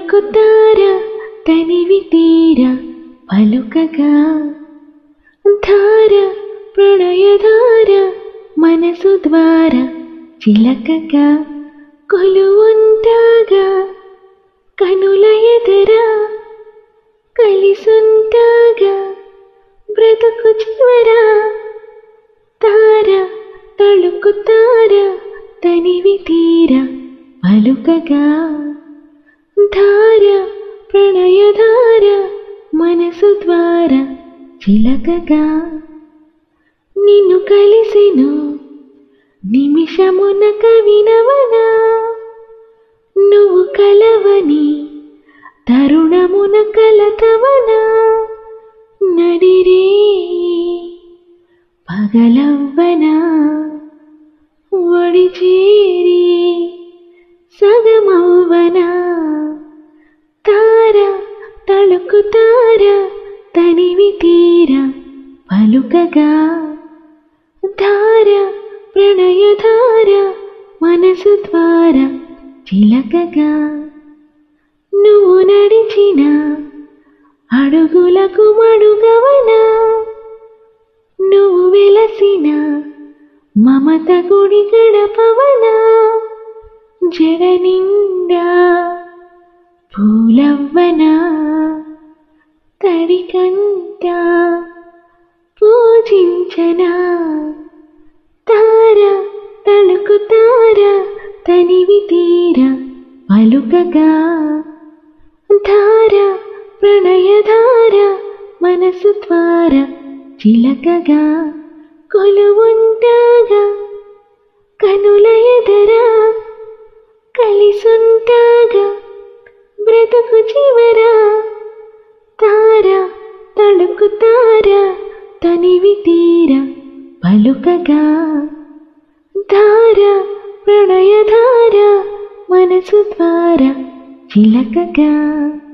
తళుకుతార తనివి తీర పలుకగా ధార ప్రణయధార మనసు ద్వారా చిలకగా కొలువుంటాగా కనుల ఎదరా కలిసుంటాగా బ్రతుకు చివరా తార తళుకు తార తనివి తీర పలుకగా ధార ప్రణయధార మనసు ద్వారా చిలకగా నిన్ను కలిసెను నిమిషమున కవినవనా నువ్వు కలవని తరుణమున కలతవనా నడిరే పగలవ్వనా ఒడి చేరి సగమవ్వనా తార తళుకు తార తనివి తీర పలుకగా ధార ప్రణయధార మనసు ద్వారా చిలకగా నువ్వు నడిచిన అడుగులకు మడుగవనా నువ్వు వెలసిన మమత గుడి గడపవనా జడ నిండా పూలవ్వనా తడికంట పూజించనా తార తళుకు తార తనివి తీర పలుకగా ధార ప్రణయధార మనసు ద్వారా చిలకగా కొలువుంటాగా కనుల ఎదరా కలిసుంటాగా బ్రతుకు చివరా తార తడుకు తార తనివి తీర పలుకగా ధార ప్రణయధార మనసు ద్వారా చిలకగా